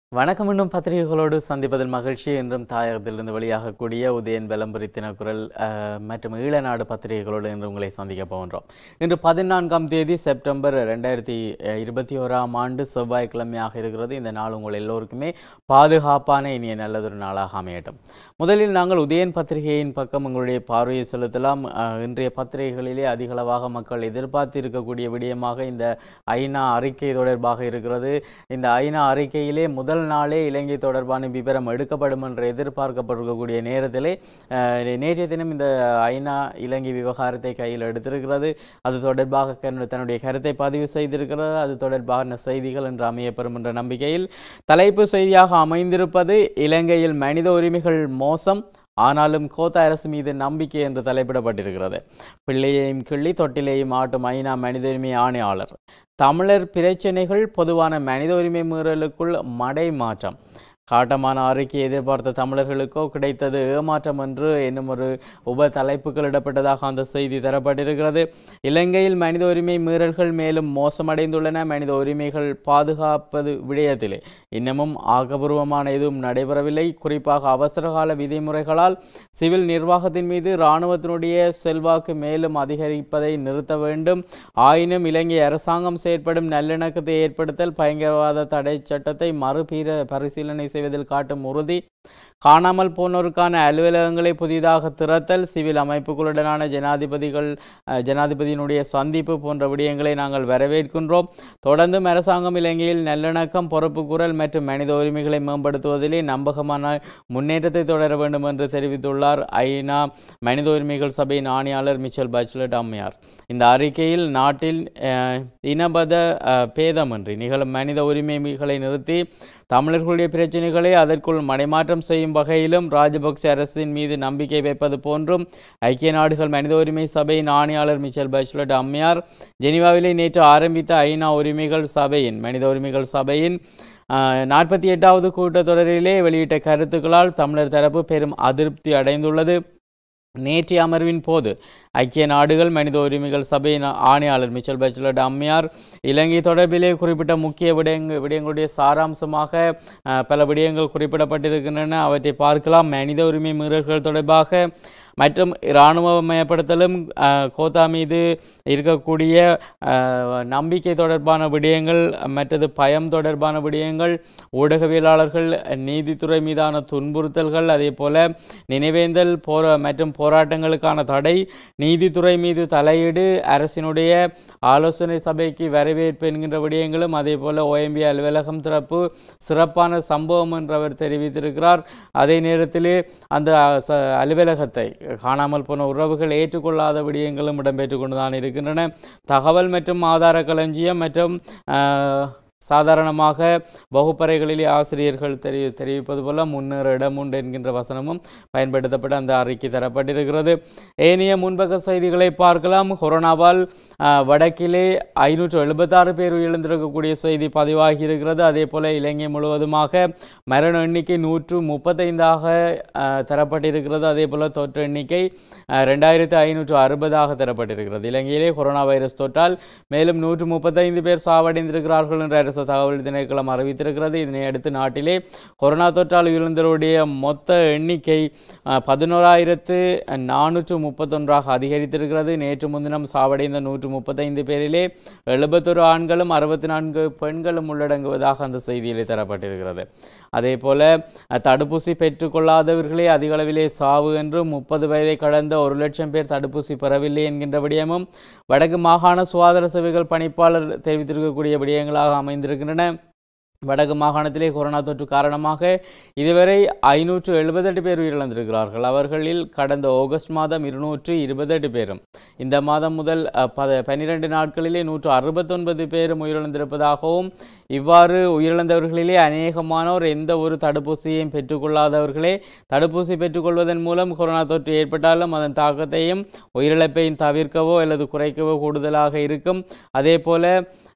வணக்கம் இன்னும் பத்திரிகைகளோடு சந்திப்பதில் மகிழ்ச்சி என்றும் தாயகத்திலிருந்து வெளியாகக்கூடிய உதயன் விளம்பரி தினக்குரல் அஹ், மற்றும் ஈழநாடு பத்திரிகைகளோடு இன்று உங்களை சந்திக்க போகின்றோம் இன்று பதினான்காம் தேதி செப்டம்பர் ரெண்டாயிரத்தி இருபத்தி ஓராம் ஆண்டு செவ்வாய்க்கிழமையாக இருக்கிறது இந்த நாள் உங்கள் எல்லோருக்குமே பாதுகாப்பான இனிய நல்லதொரு நாளாக அமையட்டும் முதலில் நாங்கள் உதயன் பத்திரிகையின் பக்கம் உங்களுடைய பார்வையை செலுத்தலாம் அஹ், இன்றைய பத்திரிகைகளிலே அதிகளவாக மக்கள் எதிர்பார்த்து இருக்கக்கூடிய விடயமாக இந்த ஐநா அறிக்கை தொடர்பாக இருக்கிறது இந்த ஐநா அறிக்கையிலே முதல் நாளே இலங்கை தொடர்பான விவரம் எடுக்கப்படும் என்று எதிர்பார்க்கப்பட்டிருக்கக்கூடிய நேரத்திலே அஹ், நேற்றைய தினம் இந்த ஐநா இலங்கை விவகாரத்தை கையில் எடுத்திருக்கிறது அது தொடர்பாக கன்னு- தன்னுடைய கருத்தை பதிவு செய்திருக்கிறது அது தொடர்பான செய்திகள் என்று அமையப்பெறும் என்ற நம்பிக்கையில் தலைப்பு செய்தியாக அமைந்திருப்பது இலங்கையில் மனித உரிமைகள் மோசம் ஆனாலும் கோத்தா அரசு மீது நம்பிக்கை என்று தலைப்பிடப்பட்டிருக்கிறது பிள்ளையையும் கிள்ளி தொட்டிலையும் ஆட்டும் ஐநா மனித உரிமை ஆணையாளர் தமிழர் பிரச்சினைகள் பொதுவான மனித உரிமை மீறலுக்குள் மடை மாற்றம் காட்டமான அறிக்கை எதிர்பார்த்த தமிழர்களுக்கோ கிடைத்தது ஏமாற்றம் என்று இன்னும் ஒரு உப தலைப்புகளிடப்பட்டதாக அந்த செய்தி தரப்பட்டிருக்கிறது இலங்கையில் மனித உரிமை மீறல்கள் மேலும் மோசமடைந்துள்ளன மனித உரிமைகள் பாதுகாப்பது விடயத்திலே இன்னமும் ஆக்கப்பூர்வமான எதுவும் நடைபெறவில்லை குறிப்பாக அவசரகால விதிமுறைகளால் சிவில் நிர்வாகத்தின் மீது இராணுவத்தினுடைய செல்வாக்கு மேலும் அதிகரிப்பதை நிறுத்த வேண்டும் ஆயினும் இலங்கை அரசாங்கம் செயற்படும் நல்லிணக்கத்தை ஏற்படுத்தல் பயங்கரவாத தடை சட்டத்தை மறுபீர பரிசீலனை செய்வதில் காட்டும் உறுதி காணாமல் போனோருக்கான அலுவலகங்களை புதிதாக திறத்தல் சிவில் அமைப்புகளுடனான ஜனாதிபதிகள் அஹ், ஜனாதிபதியினுடைய சந்திப்பு போன்ற விடயங்களை நாங்கள் வரவேற்கின்றோம் தொடர்ந்தும் அரசாங்கம் இலங்கையில் நல்லிணக்கம் பொறுப்புக்கூறல் மற்றும் மனித உரிமைகளை மேம்படுத்துவதிலே நம்பகமான முன்னேற்றத்தை தொடர வேண்டும் என்று தெரிவித்துள்ளார் ஐநா மனித உரிமைகள் சபையின் ஆணையாளர் மிச்சல் பச்லட் அம்மையார் இந்த அறிக்கையில் நாட்டில் அஹ், இனபத அஹ், பேதமின்றி நிகழும் மனித உரிமைகளை நிறுத்தி தமிழர்களுடைய பிரச்சனைகளை அதற்குள் மடைமாற்றம் செய்யும் வகையிலும் ராஜபக்ச அரசின் மீது நம்பிக்கை வைப்பது போன்றும் ஐக்கிய நாடுகள் மனித உரிமை சபையின் ஆணையாளர் மிச்சல் பச்லட் அம்மையார் ஜெனீவாவிலே நேற்று ஆரம்பித்த ஐநா உரிமைகள் சபையின் மனித உரிமைகள் சபையின் நாற்பத்தி எட்டாவது கூட்டத்தொடரிலே வெளியிட்ட கருத்துக்களால் தமிழர் தரப்பு பெரும் அதிருப்தி அடைந்துள்ளது நேற்றைய அமர்வின் போது ஐக்கிய நாடுகள் மனித உரிமைகள் சபையின் ஆணையாளர் மிச்சல் பச்லட் அம்மையார் இலங்கை தொடர்பிலே குறிப்பிட்ட முக்கிய விடயங்க விடயங்களுடைய சாராம்சமாக அஹ், பல விடயங்கள் குறிப்பிடப்பட்டிருக்கின்றன அவற்றை பார்க்கலாம் மனித உரிமை மீறல்கள் தொடர்பாக மற்றும் இராணுவமயப்படுத்தலும் அஹ், கோத்தா மீது இருக்கக்கூடிய அஹ், நம்பிக்கை தொடர்பான விடயங்கள் மற்றது பயம் தொடர்பான விடயங்கள் ஊடகவியலாளர்கள் நீதித்துறை மீதான துன்புறுத்தல்கள் அதே போல நினைவேந்தல் போர மற்றும் போராட்டங்களுக்கான தடை நீதித்துறை மீது தலையீடு அரசினுடைய ஆலோசனை சபைக்கு வரவேற்பு என்கின்ற விடயங்களும் அதே போல ஓஎம்பி அலுவலகம் திறப்பு சிறப்பான சம்பவம் என்று அவர் தெரிவித்திருக்கிறார் அதே நேரத்திலே அந்த அஹ், ச- அலுவலகத்தை காணாமல் போன உறவுகள் ஏற்றுக்கொள்ளாத விடயங்களும் இடம்பெற்று கொண்டுதான் இருக்கின்றன தகவல் மற்றும் ஆதார களஞ்சியம் மற்றும் அஹ், சாதாரணமாக வகுப்பறைகளிலே ஆசிரியர்கள் தெரி தெரிவிப்பது போல முன்னேற இடம் உண்டு என்கின்ற வசனமும் பயன்படுத்தப்பட்டு அந்த அறிக்கை தரப்பட்டிருக்கிறது ஏனைய முன்பக்க செய்திகளை பார்க்கலாம் கொரோனாவால் அஹ், வடக்கிலே ஐநூற்று எழுபத்தாறு பேர் உயிரிழந்திருக்கக்கூடிய செய்தி பதிவாகி இருக்கிறது அதே போல இலங்கை முழுவதுமாக மரண எண்ணிக்கை நூற்று முப்பத்தைந்தாக அஹ், தரப்பட்டிருக்கிறது அதே போல தொற்று எண்ணிக்கை அஹ், ரெண்டாயிரத்து ஐநூற்று அறுபதாக தரப்பட்டிருக்கிறது இலங்கையிலே கொரோனா வைரஸ் தொற்றால் மேலும் நூற்று முப்பத்தைந்து பேர் சாவடைந்திருக்கிறார்கள் என்று அரசு தகவல் திணைக்களம் அறிவித்திருக்கிறது இதனை அடுத்து நாட்டிலே கொரோனா தொற்றால் உயிரிழந்தவருடைய மொத்த எண்ணிக்கை அஹ், பதினோராயிரத்து நானூற்று முப்பத்தொன்றாக அதிகரித்திருக்கிறது நேற்று முன்தினம் சாவடைந்த நூற்று முப்பத்தைந்து பேரிலே எழுபத்தொரு ஆண்களும் அறுபத்தி நான்கு பெண்களும் உள்ளடங்குவதாக அந்த செய்தியிலே தரப்பட்டிருக்கிறது அதே போல அஹ், தடுப்பூசி பெற்றுக்கொள்ளாதவர்களே அதிக அளவிலே சாவு என்றும் முப்பது வயதை கடந்த ஒரு லட்சம் பேர் தடுப்பூசி பெறவில்லை என்கின்ற விடயமும் வடக்கு மாகாண சுகாதார சேவைகள் பணிப்பாளர் தெரிவித்திருக்கக்கூடிய விடயங்களாக அமைந்திருக்கின்றன வடக்கு மாகாணத்திலே கொரோனா தொற்று காரணமாக இதுவரை ஐநூற்று எழுபத்தெட்டு பேர் உயிரிழந்திருக்கிறார்கள் அவர்களில் கடந்த ஆகஸ்ட் மாதம் இருநூற்று இருபத்தெட்டு பேரும் இந்த மாதம் முதல் அஹ், பத பன்னிரண்டு நாட்களிலே நூற்று அறுபத்தொன்பது பேரும் உயிரிழந்திருப்பதாகவும் இவ்வாறு உயிரிழந்தவர்களிலே அநேகமானோர் எந்த ஒரு தடுப்பூசியையும் பெற்றுக்கொள்ளாதவர்களே தடுப்பூசி பெற்றுக்கொள்வதன் மூலம் கொரோனா தொற்று ஏற்பட்டாலும் அதன் தாக்கத்தையும் உயிரிழப்பையும் தவிர்க்கவோ அல்லது குறைக்கவோ கூடுதலாக இருக்கும் அதே போல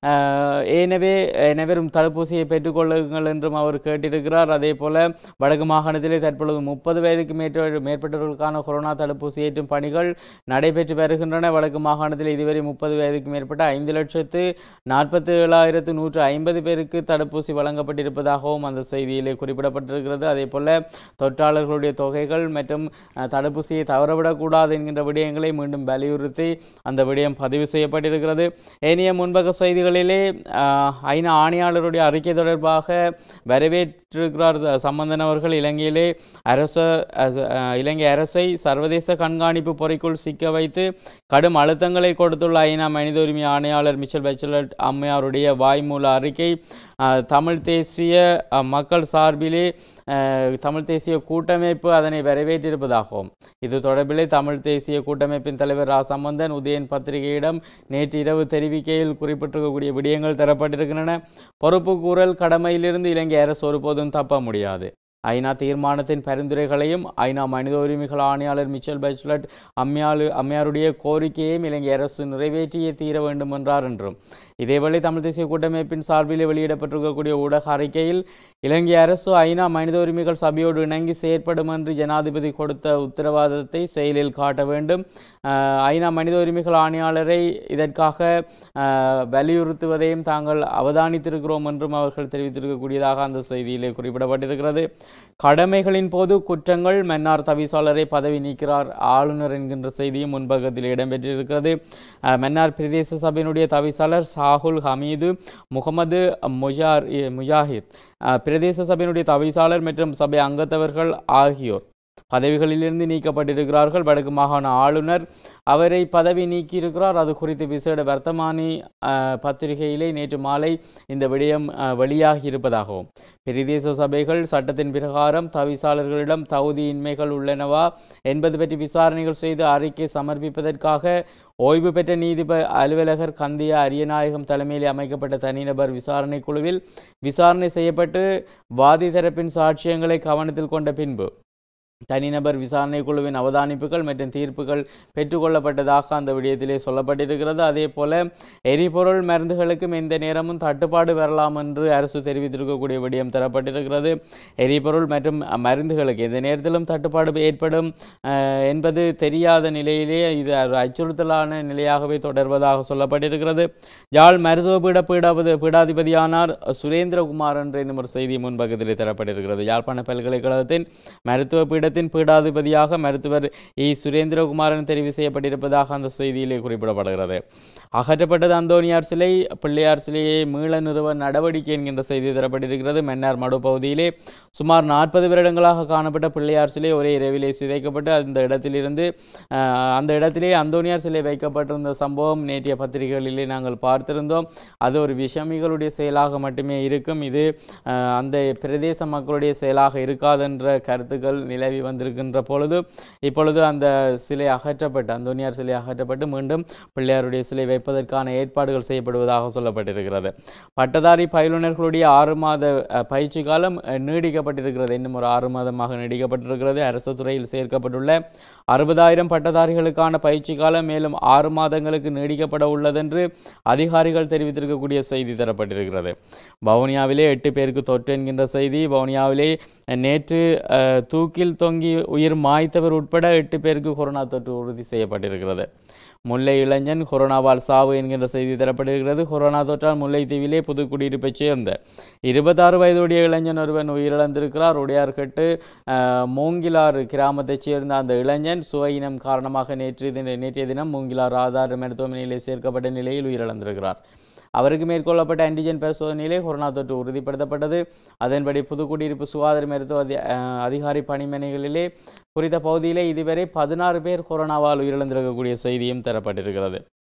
அஹ், எனவே அனைவரும் தடுப்பூசியை பெற்றுக்கொள்ளுங்கள் என்றும் அவர் கேட்டிருக்கிறார் அதே போல வடக்கு மாகாணத்திலே தற்பொழுது முப்பது வயதுக்கு மேற்ப மேற்பட்டவர்களுக்கான கொரோனா தடுப்பூசி ஏற்றும் பணிகள் நடைபெற்று வருகின்றன வடக்கு மாகாணத்தில் இதுவரை முப்பது வயதுக்கு மேற்பட்ட ஐந்து லட்சத்து நாற்பத்தி ஏழாயிரத்து நூற்று ஐம்பது பேருக்கு தடுப்பூசி வழங்கப்பட்டிருப்பதாகவும் அந்த செய்தியிலே குறிப்பிடப்பட்டிருக்கிறது அதே போல தொற்றாளர்களுடைய தொகைகள் மற்றும் அஹ், தடுப்பூசியை தவறவிடக்கூடாது என்கின்ற விடயங்களை மீண்டும் வலியுறுத்தி அந்த விடயம் பதிவு செய்யப்பட்டிருக்கிறது ஏனைய முன்பக்க செய்திகளிலே அஹ், ஐநா ஆணையாளருடைய அறிக்கை தொடர்பாக வரவேற்றிருக்கிறார் ச- சம்பந்தன் அவர்கள் இலங்கையிலே அரச அச- அஹ், இலங்கை அரசை சர்வதேச கண்காணிப்பு பொறைக்குள் சிக்க வைத்து கடும் அழுத்தங்களை கொடுத்துள்ள ஐநா மனித உரிமை ஆணையாளர் மிச்சல் பெச்சலட் அம்மையாருடைய வாய்மூல அறிக்கை அஹ், தமிழ் தேசிய அஹ், மக்கள் சார்பிலே அஹ், தமிழ் தேசிய கூட்டமைப்பு அதனை வரவேற்றிருப்பதாகவும் இது தொடர்பிலே தமிழ் தேசிய கூட்டமைப்பின் தலைவர் ரா சம்பந்தன் உதயன் பத்திரிகையிடம் நேற்று இரவு தெரிவிக்கையில் குறிப்பிட்டிருக்கக்கூடிய விடயங்கள் தரப்பட்டிருக்கின்றன பொறுப்பு கூறல் கடமையிலிருந்து இலங்கை அரசு ஒருபோதும் தப்ப முடியாது ஐநா தீர்மானத்தின் பரிந்துரைகளையும் ஐநா மனித உரிமைகள் ஆணையாளர் மிச்சல் பச்லட் அம்மையாளு அம்மையாருடைய கோரிக்கையையும் இலங்கை அரசு நிறைவேற்றியே தீர வேண்டும் என்றார் என்றும் இதேவேளை தமிழ் தேசிய கூட்டமைப்பின் சார்பில் வெளியிடப்பட்டிருக்கக்கூடிய ஊடக அறிக்கையில் இலங்கை அரசு ஐநா மனித உரிமைகள் சபையோடு இணங்கி செயற்படும் என்று ஜனாதிபதி கொடுத்த உத்தரவாதத்தை செயலில் காட்ட வேண்டும் அஹ், ஐநா மனித உரிமைகள் ஆணையாளரை இதற்காக அஹ், வலியுறுத்துவதையும் தாங்கள் அவதானித்திருக்கிறோம் என்றும் அவர்கள் தெரிவித்திருக்கக்கூடியதாக அந்த செய்தியிலே குறிப்பிடப்பட்டிருக்கிறது கடமைகளின் போது குற்றங்கள் மன்னார் தவிசாளரை பதவி நீக்கிறார் ஆளுநர் என்கின்ற செய்தியும் முன்பக்கத்தில் இடம்பெற்றிருக்கிறது அஹ், மன்னார் பிரதேச சபையினுடைய தவிசாளர் சாகுல் ஹமீது முகமது முஜார் முஜாஹித் அஹ், பிரதேச சபையினுடைய தவிசாளர் மற்றும் சபை அங்கத்தவர்கள் ஆகியோர் பதவிகளிலிருந்து நீக்கப்பட்டிருக்கிறார்கள் வடக்கு மாகாண ஆளுநர் அவரை பதவி நீக்கியிருக்கிறார் அது குறித்து விசேட வர்த்தமானி அஹ், பத்திரிகையிலே நேற்று மாலை இந்த விடயம் அஹ், வெளியாகி இருப்பதாகவும் பிரதேச சபைகள் சட்டத்தின் பிரகாரம் தவிசாளர்களிடம் தகுதியின்மைகள் உள்ளனவா என்பது பற்றி விசாரணைகள் செய்து அறிக்கை சமர்ப்பிப்பதற்காக ஓய்வு பெற்ற நீதிப அலுவலகர் கந்தியா அரியநாயகம் தலைமையில் அமைக்கப்பட்ட தனிநபர் விசாரணை குழுவில் விசாரணை செய்யப்பட்டு வாதி தரப்பின் சாட்சியங்களை கவனத்தில் கொண்ட பின்பு தனிநபர் விசாரணை குழுவின் அவதானிப்புகள் மற்றும் தீர்ப்புகள் பெற்றுக்கொள்ளப்பட்டதாக அந்த விடயத்திலே சொல்லப்பட்டிருக்கிறது அதே போல எரிபொருள் மருந்துகளுக்கும் எந்த நேரமும் தட்டுப்பாடு வரலாம் என்று அரசு தெரிவித்திருக்கக்கூடிய விடயம் தரப்பட்டிருக்கிறது எரிபொருள் மற்றும் மருந்துகளுக்கு எந்த நேரத்திலும் தட்டுப்பாடு ஏற்படும் அஹ், என்பது தெரியாத நிலையிலே இது ஒரு அச்சுறுத்தலான நிலையாகவே தொடர்வதாக சொல்லப்பட்டிருக்கிறது யாழ் மருத்துவ பீட பீடாபதி பீடாதிபதியானார் சுரேந்திரகுமார் என்ற என்னும் ஒரு செய்தி முன்பக்கத்திலே தரப்பட்டிருக்கிறது யாழ்ப்பாண பல்கலைக்கழகத்தின் மருத்துவ பீடத்தின் பீடாதிபதியாக மருத்துவர் இ சுரேந்திரகுமாரன் தெரிவு செய்யப்பட்டிருப்பதாக அந்த செய்தியிலே குறிப்பிடப்படுகிறது அகற்றப்பட்டது அந்தோனியார் சிலை பிள்ளையார் சிலையை மீள நிறுவ நடவடிக்கை என்கின்ற செய்தி தரப்பட்டிருக்கிறது மன்னார் மடு பகுதியிலே சுமார் நாற்பது வருடங்களாக காணப்பட்ட பிள்ளையார் சிலை ஒரே இரவிலே சிதைக்கப்பட்டு அந்த இடத்திலிருந்து அஹ், அந்த இடத்திலே அந்தோனியார் சிலை வைக்கப்பட்டிருந்த சம்பவம் நேற்றைய பத்திரிகைகளிலே நாங்கள் பார்த்திருந்தோம் அது ஒரு விஷமிகளுடைய செயலாக மட்டுமே இருக்கும் இது அஹ், அந்த பிரதேச மக்களுடைய செயலாக இருக்காதென்ற கருத்துக்கள் நிலவி வந்திருக்கின்ற பொழுது இப்பொழுது அந்த சிலை அகற்றப்பட்டு அந்தோனியார் சிலை அகற்றப்பட்டு மீண்டும் பிள்ளையாருடைய சிலை வைப்பதற்கான ஏற்பாடுகள் செய்யப்படுவதாக சொல்லப்பட்டிருக்கிறது பட்டதாரி பயிலுனர்களுடைய ஆறு மாத அஹ், பயிற்சி காலம் அஹ், நீடிக்கப்பட்டிருக்கிறது இன்னும் ஒரு ஆறு மாதமாக நீடிக்கப்பட்டிருக்கிறது அரசு துறையில் சேர்க்கப்பட்டுள்ள அறுபதாயிரம் பட்டதாரிகளுக்கான பயிற்சி காலம் மேலும் ஆறு மாதங்களுக்கு நீடிக்கப்பட உள்ளதென்று அதிகாரிகள் தெரிவித்திருக்கக்கூடிய செய்தி தரப்பட்டிருக்கிறது வவுனியாவிலே எட்டு பேருக்கு தொற்று என்கின்ற செய்தி வவுனியாவிலே நேற்று அஹ், தூக்கில் தொங்கி உயிர் மாய்த்தவர் உட்பட எட்டு பேருக்கு கொரோனா தொற்று உறுதி செய்யப்பட்டிருக்கிறது முல்லை இளைஞன் கொரோனாவால் சாவு என்கின்ற செய்தி தரப்பட்டிருக்கிறது கொரோனா தொற்றால் முல்லைத்தீவிலே புதுக்குடியிருப்பைச் சேர்ந்த இருபத்தாறு வயதுடைய இளைஞன் ஒருவன் உயிரிழந்திருக்கிறார் உடையார்கட்டு அஹ், மூங்கிலாறு கிராமத்தைச் சேர்ந்த அந்த இளைஞன் சுவையினம் காரணமாக நேற்று தின நேற்றைய தினம் மூங்கிலாறு ஆதார மருத்துவமனையிலே சேர்க்கப்பட்ட நிலையில் உயிரிழந்திருக்கிறார் அவருக்கு மேற்கொள்ளப்பட்ட ஆன்டிஜென் பரிசோதனையிலே கொரோனா தொற்று உறுதிப்படுத்தப்பட்டது அதன்படி புதுக்குடியிருப்பு சுகாதார மருத்துவ அதி அஹ், அதிகாரி பணிமனைகளிலே குறித்த பகுதியிலே இதுவரை பதினாறு பேர் கொரோனாவால் உயிரிழந்திருக்கக்கூடிய செய்தியும் தரப்பட்டிருக்கிறது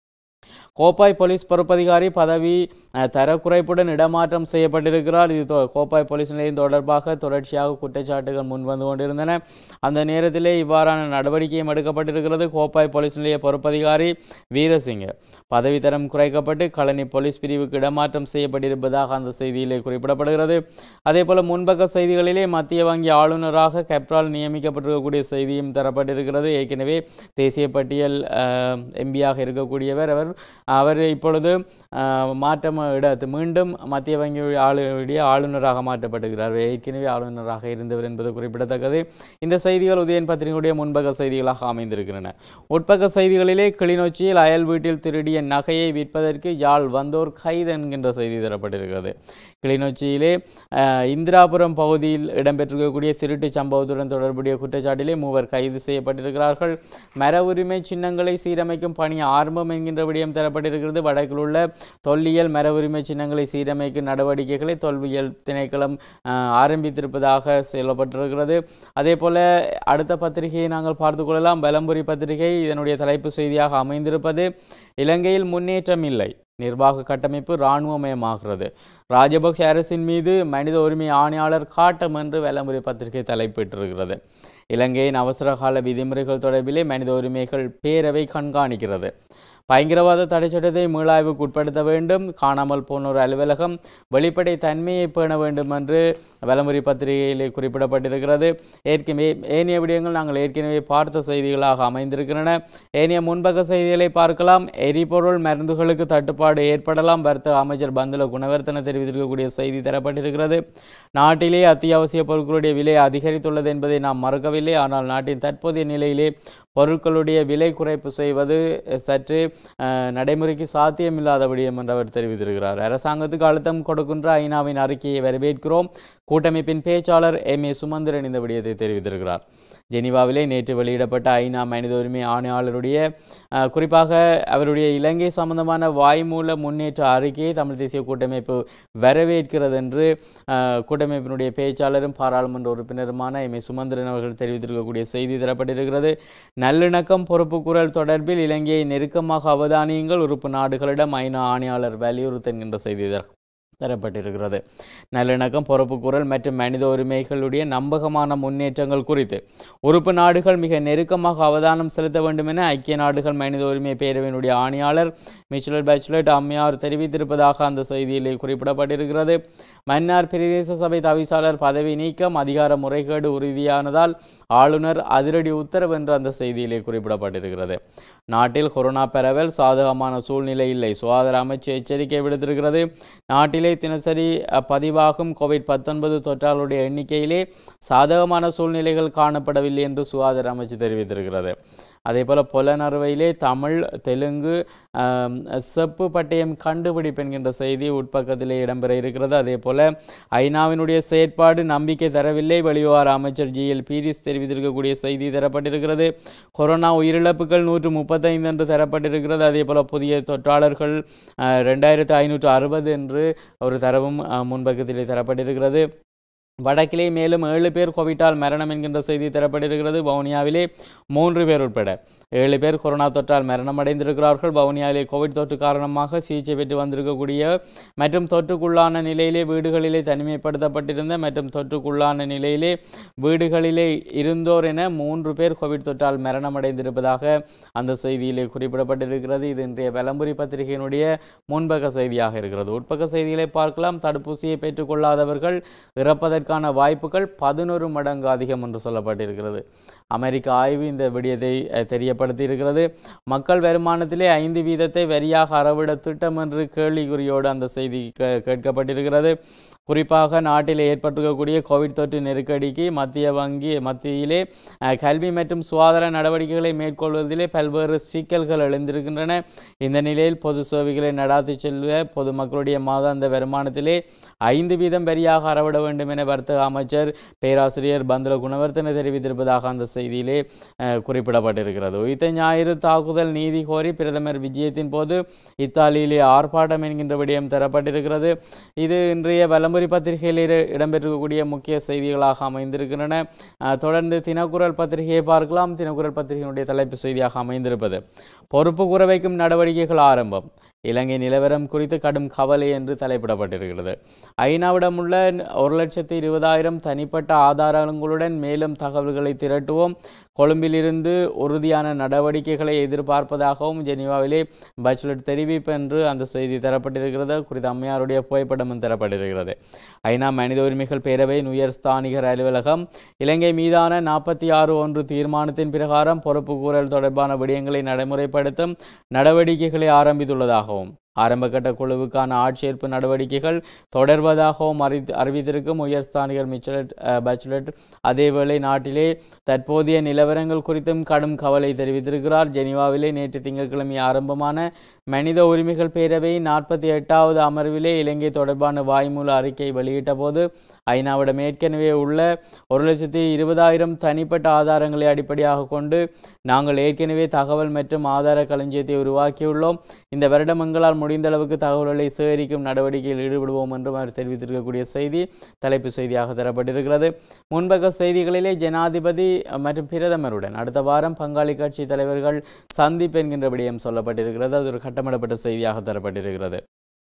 கோப்பாய் போலீஸ் பொறுப்பதிகாரி பதவி அஹ், தரக்குறைப்புடன் இடமாற்றம் செய்யப்பட்டிருக்கிறார் இது தொ- கோப்பாய் போலீஸ் நிலையம் தொடர்பாக தொடர்ச்சியாக குற்றச்சாட்டுகள் முன்வந்து கொண்டிருந்தன அந்த நேரத்திலே இவ்வாறான நடவடிக்கையும் எடுக்கப்பட்டிருக்கிறது கோப்பாய் போலீஸ் நிலைய பொறுப்பதிகாரி வீரசிங்க பதவி தரம் குறைக்கப்பட்டு களனி போலீஸ் பிரிவுக்கு இடமாற்றம் செய்யப்பட்டிருப்பதாக அந்த செய்தியிலே குறிப்பிடப்படுகிறது அதேபோல முன்பக்க செய்திகளிலே மத்திய வங்கி ஆளுநராக கெப்ரால் நியமிக்கப்பட்டிருக்கக்கூடிய செய்தியும் தரப்பட்டிருக்கிறது ஏற்கனவே தேசிய பட்டியல் எம்பியாக இருக்கக்கூடியவர் அவர் அவர் இப்பொழுது அஹ், மாற்றம் இடத்து மீண்டும் மத்திய வங்கி ஆளுடைய ஆளுநராக மாற்றப்பட்டிருக்கிறார் ஏற்கனவே ஆளுநராக இருந்தவர் என்பது குறிப்பிடத்தக்கது இந்த செய்திகள் உதயன் பத்திரிகையுடைய முன்பக்க செய்திகளாக அமைந்திருக்கின்றன உட்பக்க செய்திகளிலே கிளிநொச்சியில் அயல் வீட்டில் திருடிய நகையை விற்பதற்கு யாழ் வந்தோர் கைது என்கின்ற செய்தி தரப்பட்டிருக்கிறது கிளிநொச்சியிலே அஹ், இந்திராபுரம் பகுதியில் இடம்பெற்றிருக்கக்கூடிய திருட்டு சம்பவத்துடன் தொடர்புடைய குற்றச்சாட்டிலே மூவர் கைது செய்யப்பட்டிருக்கிறார்கள் மர உரிமை சின்னங்களை சீரமைக்கும் பணி ஆரம்பம் என்கின்ற விடயம் தரப்பட்டிருக்கிறது வடக்கில் உள்ள தொல்லியல் மர உரிமை சின்னங்களை சீரமைக்கும் நடவடிக்கைகளை தொல்வியல் திணைக்களம் அஹ், ஆரம்பித்திருப்பதாக சொல்லப்பட்டிருக்கிறது அதே போல அடுத்த பத்திரிகையை நாங்கள் பார்த்து கொள்ளலாம் பலம்புரி பத்திரிகை இதனுடைய தலைப்பு செய்தியாக அமைந்திருப்பது இலங்கையில் முன்னேற்றம் இல்லை நிர்வாக கட்டமைப்பு இராணுவமயமாகிறது ராஜபக்ஷ அரசின் மீது மனித உரிமை ஆணையாளர் காட்டம் என்று வெள்ளமுறை பத்திரிகை தலைப்பிட்டிருக்கிறது இலங்கையின் அவசரகால விதிமுறைகள் தொடர்பிலே மனித உரிமைகள் பேரவை கண்காணிக்கிறது பயங்கரவாத தடைச்சட்டத்தை மீளாய்வுக்கு உட்படுத்த வேண்டும் காணாமல் போனோர் அலுவலகம் வெளிப்படை தன்மையை பேண வேண்டும் என்று வலமுறை பத்திரிகையிலே குறிப்பிடப்பட்டிருக்கிறது ஏற்கனவே ஏனைய விடயங்கள் நாங்கள் ஏற்கனவே பார்த்த செய்திகளாக அமைந்திருக்கின்றன ஏனைய முன்பக்க செய்திகளை பார்க்கலாம் எரிபொருள் மருந்துகளுக்கு தட்டுப்பாடு ஏற்படலாம் வர்த்தக அமைச்சர் பந்துல குணவர்த்தன தெரிவித்திருக்கக்கூடிய செய்தி தரப்பட்டிருக்கிறது நாட்டிலே அத்தியாவசிய பொருட்களுடைய விலை அதிகரித்துள்ளது என்பதை நாம் மறக்கவில்லை ஆனால் நாட்டின் தற்போதைய நிலையிலே பொருட்களுடைய விலை குறைப்பு செய்வது சற்று அஹ், நடைமுறைக்கு சாத்தியமில்லாத விடயம் என்று அவர் தெரிவித்திருக்கிறார் அரசாங்கத்துக்கு அழுத்தம் கொடுக்கின்ற ஐநாவின் அறிக்கையை வரவேற்கிறோம் கூட்டமைப்பின் பேச்சாளர் எம் ஏ சுமந்திரன் இந்த விடயத்தை தெரிவித்திருக்கிறார் ஜெனீவாவிலே நேற்று வெளியிடப்பட்ட ஐநா மனித உரிமை ஆணையாளருடைய அஹ், குறிப்பாக அவருடைய இலங்கை சம்பந்தமான வாய்மூல முன்னேற்ற அறிக்கையை தமிழ் தேசிய கூட்டமைப்பு வரவேற்கிறது என்று அஹ், கூட்டமைப்பினுடைய பேச்சாளரும் பாராளுமன்ற உறுப்பினருமான எம் ஏ சுமந்திரன் அவர்கள் தெரிவித்திருக்கக்கூடிய செய்தி தரப்பட்டிருக்கிறது நல்லிணக்கம் பொறுப்புக்கூறல் தொடர்பில் இலங்கையை நெருக்கமாக அவதானியுங்கள் உறுப்பு நாடுகளிடம் ஐநா ஆணையாளர் வலியுறுத்துகின்ற செய்தி தர- தரப்பட்டிருக்கிறது நல்லிணக்கம் பொறுப்புக்கூறல் மற்றும் மனித உரிமைகளுடைய நம்பகமான முன்னேற்றங்கள் குறித்து உறுப்பு நாடுகள் மிக நெருக்கமாக அவதானம் செலுத்த வேண்டும் என ஐக்கிய நாடுகள் மனித உரிமை பேரவையினுடைய ஆணையாளர் மிச்சல் பேச்சுலட் அம்மையார் தெரிவித்திருப்பதாக அந்த செய்தியிலே குறிப்பிடப்பட்டிருக்கிறது மன்னார் பிரதேச சபை தவிசாளர் பதவி நீக்கம் அதிகார முறைகேடு உறுதியானதால் ஆளுநர் அதிரடி உத்தரவு என்று அந்த செய்தியிலே குறிப்பிடப்பட்டிருக்கிறது நாட்டில் கொரோனா பரவல் சாதகமான சூழ்நிலை இல்லை சுகாதார அமைச்சு எச்சரிக்கை விடுத்திருக்கிறது நாட்டிலே தினசரி அ, பதிவாகும் கோவிட் பத்தொன்பது தொற்றாளருடைய எண்ணிக்கையிலே சாதகமான சூழ்நிலைகள் காணப்படவில்லை என்று சுகாதார அமைச்சு தெரிவித்திருக்கிறது அதேபோல புலனறுவையிலே தமிழ் தெலுங்கு ஆம், செப்பு பட்டயம் கண்டுபிடிப்பு என்கின்ற செய்தி உட்பக்கத்திலே இடம்பெற இருக்கிறது அதே போல ஐநாவினுடைய செயற்பாடு நம்பிக்கை தரவில்லை வெளிவார அமைச்சர் ஜி எல் பீரிஸ் தெரிவித்திருக்கக்கூடிய செய்தி தரப்பட்டிருக்கிறது கொரோனா உயிரிழப்புகள் நூற்று முப்பத்தைந்து என்று தரப்பட்டிருக்கிறது அதே போல புதிய தொற்றாளர்கள் ரெண்டாயிரத்து ஐநூற்று அறுபது என்று ஒரு தரவும் அஹ், முன்பக்கத்திலே தரப்பட்டிருக்கிறது வடக்கிலே மேலும் ஏழு பேர் கோவிட்டால் மரணம் என்கின்ற செய்தி தரப்பட்டிருக்கிறது வவுனியாவிலே மூன்று பேர் உட்பட ஏழு பேர் கொரோனா தொற்றால் மரணம் அடைந்திருக்கிறார்கள் வவுனியாவிலே கோவிட் தொற்று காரணமாக சிகிச்சை பெற்று வந்திருக்கக்கூடிய மற்றும் தொற்றுக்குள்ளான நிலையிலே வீடுகளிலே தனிமைப்படுத்தப்பட்டிருந்த மற்றும் தொற்றுக்குள்ளான நிலையிலே வீடுகளிலே இருந்தோர் என மூன்று பேர் கோவிட் தொற்றால் மரணம் அடைந்திருப்பதாக அந்த செய்தியிலே குறிப்பிடப்பட்டிருக்கிறது இது இன்றைய விளம்பரி பத்திரிகையினுடைய முன்பக்க செய்தியாக இருக்கிறது உட்பக்க செய்திகளை பார்க்கலாம் தடுப்பூசியை பெற்றுக்கொள்ளாதவர்கள் இறப்பதற்கான வாய்ப்புகள் பதினொரு மடங்கு அதிகம் என்று சொல்லப்பட்டிருக்கிறது அமெரிக்க ஆய்வு இந்த விடயத்தை அஹ், தெரியப்படுத்தி இருக்கிறது மக்கள் வருமானத்திலே ஐந்து வீதத்தை வரியாக அறவிட திட்டம் என்று கேள்விக்குறியோடு அந்த செய்தி கே- கேட்கப்பட்டிருக்கிறது குறிப்பாக நாட்டில் ஏற்பட்டிருக்கக்கூடிய கோவிட் தொற்று நெருக்கடிக்கு மத்திய வங்கி மத்தியிலே அஹ், கல்வி மற்றும் சுகாதார நடவடிக்கைகளை மேற்கொள்வதிலே பல்வேறு சிக்கல்கள் எழுந்திருக்கின்றன இந்த நிலையில் பொது சேவைகளை நடாத்தி செல்ல பொதுமக்களுடைய மாதாந்த வருமானத்திலே ஐந்து வீதம் வரியாக அறவிட வேண்டும் என வர்த்தக அமைச்சர் பேராசிரியர் பந்துல குணவர்த்தன தெரிவித்திருப்பதாக அந்த செய்தியிலே அஹ், குறிப்பிடப்பட்டிருக்கிறது உயிர்த்த ஞாயிறு தாக்குதல் நீதி கோரி பிரதமர் விஜயத்தின் போது இத்தாலியிலே ஆர்ப்பாட்டம் என்கின்ற விடயம் தரப்பட்டிருக்கிறது இது இன்றைய வலம்புரி பத்திரிகையில் இட- இடம்பெற்றிருக்கக்கூடிய முக்கிய செய்திகளாக அமைந்திருக்கின்றன அஹ், தொடர்ந்து தினக்குரல் பத்திரிகையை பார்க்கலாம் தினக்குரல் பத்திரிகையினுடைய தலைப்பு செய்தியாக அமைந்திருப்பது பொறுப்பு கூற வைக்கும் நடவடிக்கைகள் ஆரம்பம் இலங்கை நிலவரம் குறித்து கடும் கவலை என்று தலைப்பிடப்பட்டிருக்கிறது ஐநாவிடம் உள்ள ஒரு லட்சத்து இருபதாயிரம் தனிப்பட்ட ஆதாரங்களுடன் மேலும் தகவல்களை திரட்டுவோம் கொழும்பிலிருந்து உறுதியான நடவடிக்கைகளை எதிர்பார்ப்பதாகவும் ஜெனீவாவிலே பச்லட் தெரிவிப்பு என்று அந்த செய்தி தரப்பட்டிருக்கிறது குறித்த அம்மையாருடைய புகைப்படமும் தரப்பட்டிருக்கிறது ஐநா மனித உரிமைகள் பேரவை உயர் ஸ்தானிகர் அலுவலகம் இலங்கை மீதான நாற்பத்தி ஆறு ஒன்று தீர்மானத்தின் பிரகாரம் பொறுப்பு கூறல் தொடர்பான விடயங்களை நடைமுறைப்படுத்தும் நடவடிக்கைகளை ஆரம்பித்துள்ளதாகவும் ஆரம்பகட்ட குழுவுக்கான ஆட்சேர்ப்பு நடவடிக்கைகள் தொடர்வதாகவும் அறி அறிவித்திருக்கும் உயர்ஸ்தானிகர் மிச்சலட் அஹ், பச்லட் அதேவேளை நாட்டிலே தற்போதைய நிலவரங்கள் குறித்தும் கடும் கவலை தெரிவித்திருக்கிறார் ஜெனீவாவிலே நேற்று திங்கட்கிழமை ஆரம்பமான மனித உரிமைகள் பேரவையின் நாற்பத்தி எட்டாவது அமர்விலே இலங்கை தொடர்பான வாய்மூல அறிக்கை வெளியிட்ட போது ஐநாவிடம் ஏற்கனவே உள்ள ஒரு லட்சத்தி இருபதாயிரம் தனிப்பட்ட ஆதாரங்களை அடிப்படையாக கொண்டு நாங்கள் ஏற்கனவே தகவல் மற்றும் ஆதார களஞ்சியத்தை உருவாக்கியுள்ளோம் இந்த வருடம் எங்களால் முடிந்த அளவுக்கு தகவல்களை சேகரிக்கும் நடவடிக்கையில் ஈடுபடுவோம் என்றும் அவர் தெரிவித்திருக்கக்கூடிய செய்தி தலைப்பு செய்தியாக தரப்பட்டிருக்கிறது முன்பக்க செய்திகளிலே ஜனாதிபதி மற்றும் பிரதமருடன் அடுத்த வாரம் பங்காளி கட்சி தலைவர்கள் சந்திப்பு என்கின்ற விடயம் சொல்லப்பட்டிருக்கிறது அது ஒரு கட்டமிடப்பட்ட செய்தியாக தரப்பட்டிருக்கிறது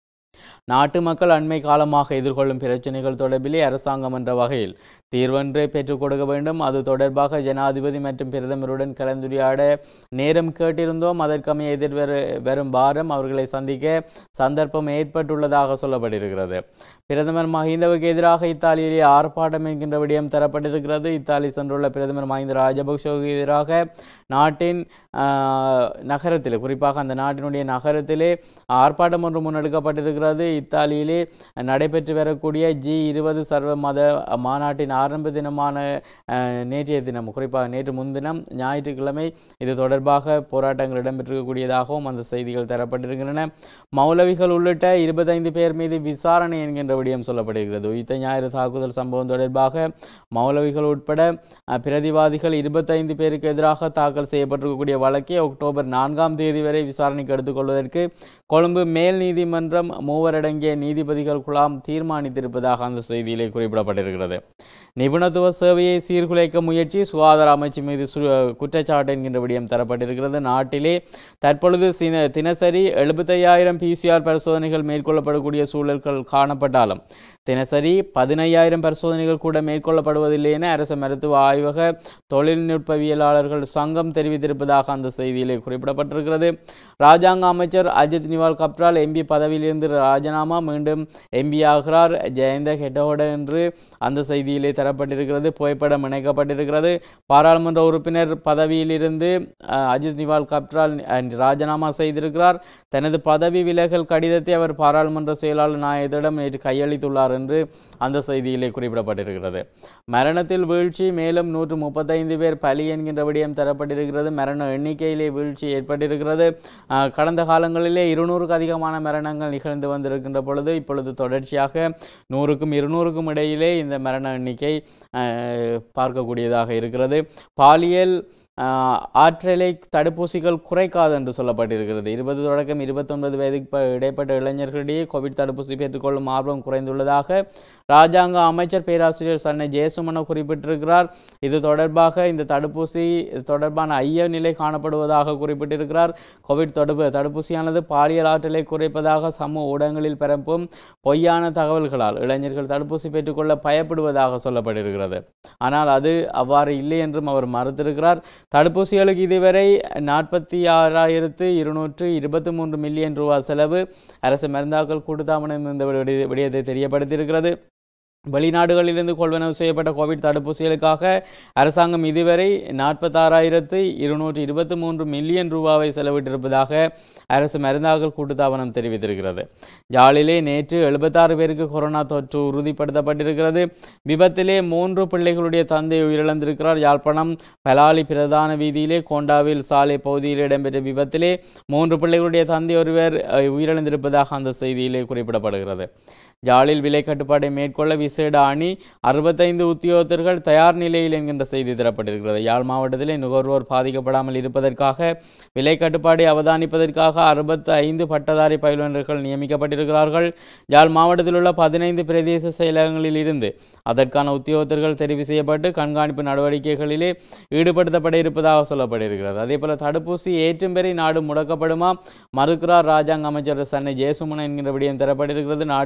நாட்டு மக்கள் அண்மை காலமாக எதிர்கொள்ளும் பிரச்சனைகள் தொடர்பிலே அரசாங்கம் என்ற வகையில் தீர்வொன்றை பெற்றுக் கொடுக்க வேண்டும் அது தொடர்பாக ஜனாதிபதி மற்றும் பிரதமருடன் கலந்துரையாட நேரம் கேட்டிருந்தோம் அதற்கமைய எதிர்வர வரும் வாரம் அவர்களை சந்திக்க சந்தர்ப்பம் ஏற்பட்டுள்ளதாக சொல்லப்பட்டிருக்கிறது பிரதமர் மஹிந்தவுக்கு எதிராக இத்தாலியிலே ஆர்ப்பாட்டம் என்கின்ற விடயம் தரப்பட்டிருக்கிறது இத்தாலி சென்றுள்ள பிரதமர் மஹிந்த ராஜபக்சவுக்கு எதிராக நாட்டின் ஆஹ், நகரத்தில் குறிப்பாக அந்த நாட்டினுடைய நகரத்திலே ஆர்ப்பாட்டம் ஒன்று முன்னெடுக்கப்பட்டிருக்கிறது இத்தாலியிலே நடைபெற்று வரக்கூடிய ஜி இருபது சர்வ மத மாநாட்டின் ஆரம்ப தினமான அஹ், நேற்றைய தினம் குறிப்பாக நேற்று முன்தினம் ஞாயிற்றுக்கிழமை இது தொடர்பாக போராட்டங்கள் இடம்பெற்றிருக்கக்கூடியதாகவும் அந்த செய்திகள் தரப்பட்டிருக்கின்றன மௌலவிகள் உள்ளிட்ட இருபத்தைந்து பேர் மீது விசாரணை என்கின்ற விடயம் சொல்லப்படுகிறது உயிர்த்த ஞாயிறு தாக்குதல் சம்பவம் தொடர்பாக மௌலவிகள் உட்பட அஹ், பிரதிவாதிகள் இருபத்தைந்து பேருக்கு எதிராக தாக்கல் செய்யப்பட்டிருக்கக்கூடிய வழக்கை அக்டோபர் நான்காம் தேதி வரை விசாரணைக்கு எடுத்துக்கொள்வதற்கு கொழும்பு மேல் நீதிமன்றம் மூவரடங்கிய நீதிபதிகள் குழாம் தீர்மானித்திருப்பதாக அந்த செய்தியிலே குறிப்பிடப்பட்டிருக்கிறது நிபுணத்துவ சேவையை சீர்குலைக்க முயற்சி சுகாதார அமைச்சு மீது சு குற்றச்சாட்டு என்கின்ற விடயம் தரப்பட்டிருக்கிறது நாட்டிலே தற்பொழுது சின தினசரி எழுபத்தையாயிரம் பிசிஆர் பரிசோதனைகள் மேற்கொள்ளப்படக்கூடிய சூழல்கள் காணப்பட்டாலும் தினசரி பதினையாயிரம் பரிசோதனைகள் கூட மேற்கொள்ளப்படுவதில்லை என அரசு மருத்துவ ஆய்வக தொழில்நுட்பவியலாளர்கள் சங்கம் தெரிவித்திருப்பதாக அந்த செய்தியிலே குறிப்பிடப்பட்டிருக்கிறது ராஜாங்க அமைச்சர் அஜித் நிவால் கப்ரால் எம்பி பதவியிலிருந்து ராஜினாமா மீண்டும் எம்பி ஆகிறார் ஜெயந்த ஹெட்டோட என்று அந்த செய்தியிலே தரப்பட்டிருக்கிறது புகைப்படம் இணைக்கப்பட்டிருக்கிறது பாராளுமன்ற உறுப்பினர் பதவியிலிருந்து அஹ், அஜித் நிவால் கப்ரால் அஹ், ராஜினாமா செய்திருக்கிறார் தனது பதவி விலகல் கடிதத்தை அவர் பாராளுமன்ற செயலாளர் நாயகத்திடம் நேற்று கையளித்துள்ளார் என்று அந்த செய்தியிலே குறிப்பிடப்பட்டிருக்கிறது மரணத்தில் வீழ்ச்சி மேலும் நூற்று முப்பத்தைந்து பேர் பலி என்கின்ற விடயம் தரப்பட்டிருக்கிறது மரண எண்ணிக்கையிலே வீழ்ச்சி ஏற்பட்டிருக்கிறது அஹ், கடந்த காலங்களிலே இருநூறுக்கு அதிகமான மரணங்கள் நிகழ்ந்து வந்திருக்கின்ற பொழுது இப்பொழுது தொடர்ச்சியாக நூறுக்கும் இருநூறுக்கும் இடையிலே இந்த மரண எண்ணிக்கை அஹ், பார்க்கக்கூடியதாக இருக்கிறது பாலியல் ஆஹ், ஆற்றலை தடுப்பூசிகள் குறைக்காது என்று சொல்லப்பட்டிருக்கிறது இருபது தொடக்கம் இருபத்தொன்பது வயதுக்கு ப- இடைப்பட்ட இளைஞர்களிடையே கோவிட் தடுப்பூசி பெற்றுக்கொள்ளும் ஆர்வம் குறைந்துள்ளதாக ராஜாங்க அமைச்சர் பேராசிரியர் சன்னை ஜெயசுமன குறிப்பிட்டிருக்கிறார் இது தொடர்பாக இந்த தடுப்பூசி தொடர்பான ஐய நிலை காணப்படுவதாக குறிப்பிட்டிருக்கிறார் கோவிட் தடுப்பு தடுப்பூசியானது பாலியல் ஆற்றலை குறைப்பதாக சமூக ஊடகங்களில் பரப்பும் பொய்யான தகவல்களால் இளைஞர்கள் தடுப்பூசி பெற்றுக்கொள்ள பயப்படுவதாக சொல்லப்பட்டிருக்கிறது ஆனால் அது அவ்வாறு இல்லை என்றும் அவர் மறுத்திருக்கிறார் தடுப்பூசிகளுக்கு இதுவரை நாற்பத்தி ஆறாயிரத்து இருநூற்று இருபத்தி மூன்று மில்லியன் ரூபாய் செலவு அரசு மருந்தாக்கல் கூட்டுத்தாபனம் இந்த விடய- விடயத்தை தெரியப்படுத்தியிருக்கிறது வெளிநாடுகளிலிருந்து கொள்வனவு செய்யப்பட்ட கோவிட் தடுப்பூசிகளுக்காக அரசாங்கம் இதுவரை நாற்பத்தாறாயிரத்து இருநூற்றி இருபத்தி மூன்று மில்லியன் ரூபாவை செலவிட்டிருப்பதாக அரசு மருந்தாக்கல் கூட்டுத்தாபனம் தெரிவித்திருக்கிறது ஜாலிலே நேற்று எழுபத்தாறு பேருக்கு கொரோனா தொற்று உறுதிப்படுத்தப்பட்டிருக்கிறது விபத்திலே மூன்று பிள்ளைகளுடைய தந்தை உயிரிழந்திருக்கிறார் யாழ்ப்பாணம் பலாலி பிரதான வீதியிலே கோண்டாவில் சாலை பகுதியில் இடம்பெற்ற விபத்திலே மூன்று பிள்ளைகளுடைய தந்தை ஒருவர் அஹ், உயிரிழந்திருப்பதாக அந்த செய்தியிலே குறிப்பிடப்படுகிறது ஜாலில் விலை கட்டுப்பாட்டை மேற்கொள்ள விசேட அணி அறுபத்தைந்து உத்தியோகத்தர்கள் தயார் நிலையில் என்கின்ற செய்தி தரப்பட்டிருக்கிறது யாழ் மாவட்டத்திலே நுகர்வோர் பாதிக்கப்படாமல் இருப்பதற்காக விலை கட்டுப்பாட்டை அவதானிப்பதற்காக அறுபத்தி ஐந்து பட்டதாரி பயிலுநர்கள் நியமிக்கப்பட்டிருக்கிறார்கள் யாழ் மாவட்டத்தில் உள்ள பதினைந்து பிரதேச செயலகங்களில் இருந்து அதற்கான உத்தியோகத்தர்கள் தெரிவு செய்யப்பட்டு கண்காணிப்பு நடவடிக்கைகளிலே ஈடுபடுத்தப்பட இருப்பதாக சொல்லப்பட்டிருக்கிறது அதே போல தடுப்பூசி ஏற்றும் வரை நாடு முடக்கப்படுமா மறுக்கிறார் ராஜாங்க அமைச்சர் சன்னை ஜெயசுமன என்கிற விடயம் தரப்பட்டிருக்கிறது நாட்டிலே தடுப்பூசி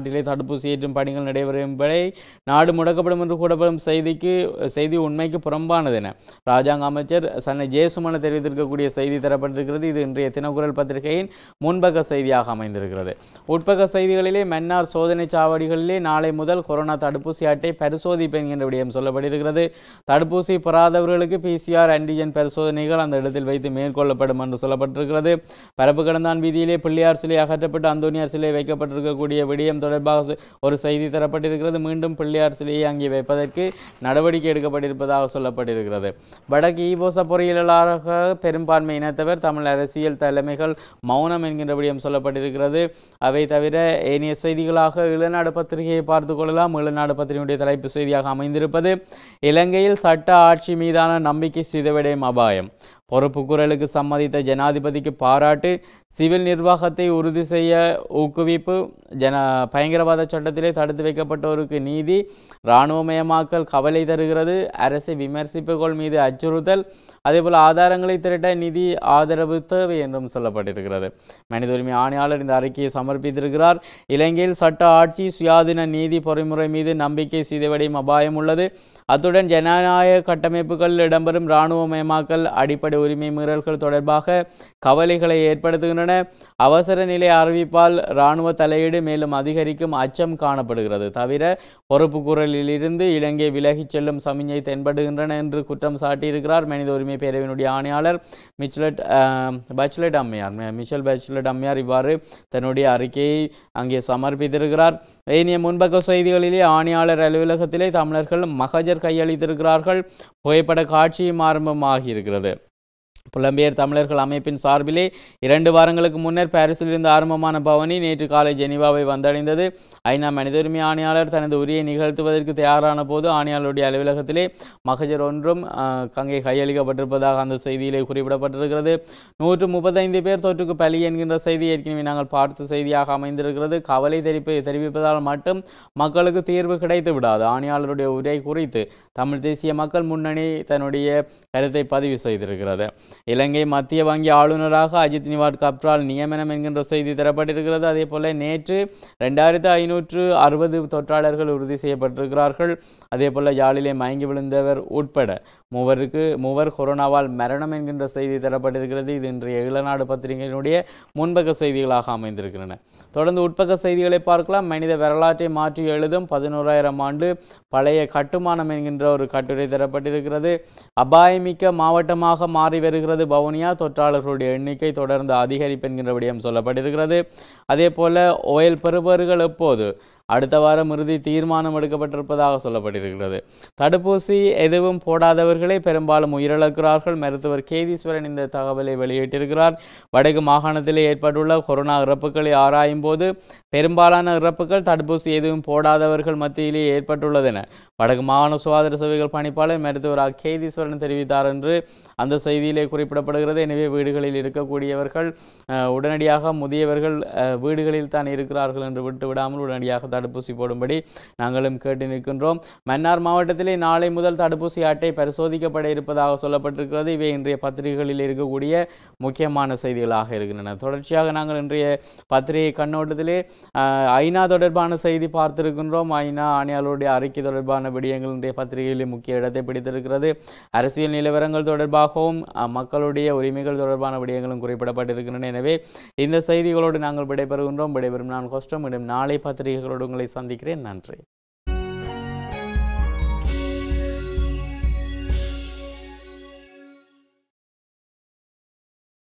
தடுப்பூசி ஏற்றும் பணிகள் நடைபெறும் வரை நாடு முடக்கப்படும் என்று கூறப்படும் செய்திக்கு செய்தி உண்மைக்கு புறம்பானது என ராஜாங்க அமைச்சர் சன்னை ஜெயசுமன தெரிவித்திருக்கக்கூடிய செய்தி தரப்பட்டிருக்கிறது இது இன்றைய தினக்குரல் பத்திரிகையின் முன்பக்க செய்தியாக அமைந்திருக்கிறது உட்பக்க செய்திகளிலே மன்னார் சோதனை சாவடிகளிலே நாளை முதல் கொரோனா தடுப்பூசி அட்டை பரிசோதிப்பு என்கின்ற விடயம் சொல்லப்பட்டிருக்கிறது தடுப்பூசி பெறாதவர்களுக்கு பிசிஆர் ஆன்டிஜென் பரிசோதனைகள் அந்த இடத்தில் வைத்து மேற்கொள்ளப்படும் என்று சொல்லப்பட்டிருக்கிறது பரப்பு கடந்தான் வீதியிலே பிள்ளையார் சிலை அகற்றப்பட்டு அந்தோனியார் சிலை வைக்கப்பட்டிருக்கக்கூடிய விடயம் தொடர்பாக சு- ஒரு செய்தி தரப்பட்டிருக்கிறது மீண்டும் பிள்ளையார் சிலையை அங்கே வைப்பதற்கு நடவடிக்கை எடுக்கப்பட்டிருப்பதாக சொல்லப்பட்டிருக்கிறது வடக்கு ஈபோச பொறியியலாளராக பெரும்பான்மை இனத்தவர் தமிழ் அரசியல் தலைமைகள் மௌனம் என்கின்ற விடயம் சொல்லப்பட்டிருக்கிறது அவை தவிர ஏனைய செய்திகளாக இளநாடு பத்திரிகையை பார்த்து கொள்ளலாம் இளநாடு பத்திரிகையுடைய தலைப்பு செய்தியாக அமைந்திருப்பது இலங்கையில் சட்ட ஆட்சி மீதான நம்பிக்கை சிதைவடையும் அபாயம் பொறுப்பு குரலுக்கு சம்மதித்த ஜனாதிபதிக்கு பாராட்டு சிவில் நிர்வாகத்தை உறுதி செய்ய ஊக்குவிப்பு ஜன பயங்கரவாத சட்டத்திலே தடுத்து வைக்கப்பட்டோருக்கு நீதி இராணுவமயமாக்கல் கவலை தருகிறது அரசை விமர்சிப்புகள் மீது அச்சுறுத்தல் அதேபோல் ஆதாரங்களை திரட்ட நிதி ஆதரவு தேவை என்றும் சொல்லப்பட்டிருக்கிறது மனித உரிமை ஆணையாளர் இந்த அறிக்கையை சமர்ப்பித்திருக்கிறார் இலங்கையில் சட்ட ஆட்சி சுயாதீன நீதி பொறிமுறை மீது நம்பிக்கை சிதைவடையும் அபாயம் உள்ளது அத்துடன் ஜனநாயக கட்டமைப்புகளில் இடம்பெறும் இராணுவமயமாக்கல் அடிப்படை உரிமை மீறல்கள் தொடர்பாக கவலைகளை ஏற்படுத்துகின்றன அவசர நிலை அறிவிப்பால் இராணுவ தலையீடு மேலும் அதிகரிக்கும் அச்சம் காணப்படுகிறது தவிர பொறுப்பு குரலிலிருந்து இலங்கை விலகிச் செல்லும் சமிஞ்சை தென்படுகின்றன என்று குற்றம் சாட்டியிருக்கிறார் மனித உரிமை பேரவையினுடைய ஆணையாளர் மிச்லட் அஹ், பச்லெட் அம்மையார் மி- மிஷல் பச்லெட் அம்மையார் இவ்வாறு தன்னுடைய அறிக்கையை அங்கே சமர்ப்பித்திருக்கிறார் ஏனைய முன்பக்க செய்திகளிலே ஆணையாளர் அலுவலகத்திலே தமிழர்கள் மகஜர் கையளித்திருக்கிறார்கள் புகைப்பட காட்சியும் ஆரம்பமாகியிருக்கிறது புலம்பெயர் தமிழர்கள் அமைப்பின் சார்பிலே இரண்டு வாரங்களுக்கு முன்னர் பாரிஸில் இருந்து ஆரம்பமான பவனி நேற்று காலை ஜெனீவாவை வந்தடைந்தது ஐநா மனித உரிமை ஆணையாளர் தனது உரியை நிகழ்த்துவதற்கு தயாரான போது ஆணையாளருடைய அலுவலகத்திலே மகஜர் ஒன்றும் ஆஹ், அங்கே கையளிக்கப்பட்டிருப்பதாக அந்த செய்தியிலே குறிப்பிடப்பட்டிருக்கிறது நூற்று முப்பத்தைந்து பேர் தொற்றுக்கு பலி என்கின்ற செய்தி ஏற்கனவே நாங்கள் பார்த்த செய்தியாக அமைந்திருக்கிறது கவலை தெரிப்பை தெரிவிப்பதால் மட்டும் மக்களுக்கு தீர்வு கிடைத்து விடாது ஆணையாளருடைய உரை குறித்து தமிழ் தேசிய மக்கள் முன்னணி தன்னுடைய கருத்தை பதிவு செய்திருக்கிறது இலங்கை மத்திய வங்கி ஆளுநராக அஜித் நிவாட் கப்ரால் நியமனம் என்கின்ற செய்தி தரப்பட்டிருக்கிறது அதே போல நேற்று ரெண்டாயிரத்து ஐநூற்று அறுபது தொற்றாளர்கள் உறுதி செய்யப்பட்டிருக்கிறார்கள் அதே போல யாழிலே மயங்கி விழுந்தவர் உட்பட மூவருக்கு மூவர் கொரோனாவால் மரணம் என்கின்ற செய்தி தரப்பட்டிருக்கிறது இது இன்றைய இளநாடு பத்திரிகையினுடைய முன்பக்க செய்திகளாக அமைந்திருக்கின்றன தொடர்ந்து உட்பக்க செய்திகளை பார்க்கலாம் மனித வரலாற்றை மாற்றி எழுதும் பதினோராயிரம் ஆண்டு பழைய கட்டுமானம் என்கின்ற ஒரு கட்டுரை தரப்பட்டிருக்கிறது அபாயமிக்க மாவட்டமாக மாறி வருகிறது வவுனியா தொற்றாளர்களுடைய எண்ணிக்கை தொடர்ந்து அதிகரிப்பு என்கின்ற விடயம் சொல்லப்பட்டிருக்கிறது அதே போல ஓயல் பெறுபவர்கள் எப்போது அடுத்த வாரம் இறுதி தீர்மானம் எடுக்கப்பட்டிருப்பதாக சொல்லப்பட்டிருக்கிறது தடுப்பூசி எதுவும் போடாதவர்களே பெரும்பாலும் உயிரிழக்கிறார்கள் மருத்துவர் கேதீஸ்வரன் இந்த தகவலை வெளியிட்டிருக்கிறார் வடக்கு மாகாணத்திலே ஏற்பட்டுள்ள கொரோனா இறப்புகளை ஆராயும் போது பெரும்பாலான இறப்புகள் தடுப்பூசி எதுவும் போடாதவர்கள் மத்தியிலே ஏற்பட்டுள்ளதென வடக்கு மாகாண சுகாதார சேவைகள் பணிப்பாளர் மருத்துவர் ஆ. கேதீஸ்வரன் தெரிவித்தார் என்று அந்த செய்தியிலே குறிப்பிடப்படுகிறது எனவே வீடுகளில் இருக்கக்கூடியவர்கள் அஹ், உடனடியாக முதியவர்கள் அஹ், வீடுகளில் தான் இருக்கிறார்கள் என்று விட்டு விடாமல் உடனடியாக தடுப்பூசி போடும்படி நாங்களும் கேட்டு நிற்கின்றோம் மன்னார் மாவட்டத்திலே நாளை முதல் தடுப்பூசி அட்டை பரிசோதிக்கப்பட இருப்பதாக சொல்லப்பட்டிருக்கிறது இவை இன்றைய பத்திரிகைகளில் இருக்கக்கூடிய முக்கியமான செய்திகளாக இருக்கின்றன தொடர்ச்சியாக நாங்கள் இன்றைய பத்திரிகை கண்ணோட்டத்திலே அஹ், ஐநா தொடர்பான செய்தி பார்த்திருக்கின்றோம் ஐநா ஆணையாளருடைய அறிக்கை தொடர்பான விடயங்கள் இன்றைய பத்திரிகையிலே முக்கிய இடத்தை பிடித்திருக்கிறது அரசியல் நிலவரங்கள் தொடர்பாகவும் அஹ், மக்களுடைய உரிமைகள் தொடர்பான விடயங்களும் குறிப்பிடப்பட்டிருக்கின்றன எனவே இந்த செய்திகளோடு நாங்கள் விடைபெறுகின்றோம் விடைபெறும் நான் கஷ்டம் நாளை பத்திரிகைகளோடு உங்களை சந்திக்கிறேன் நன்றி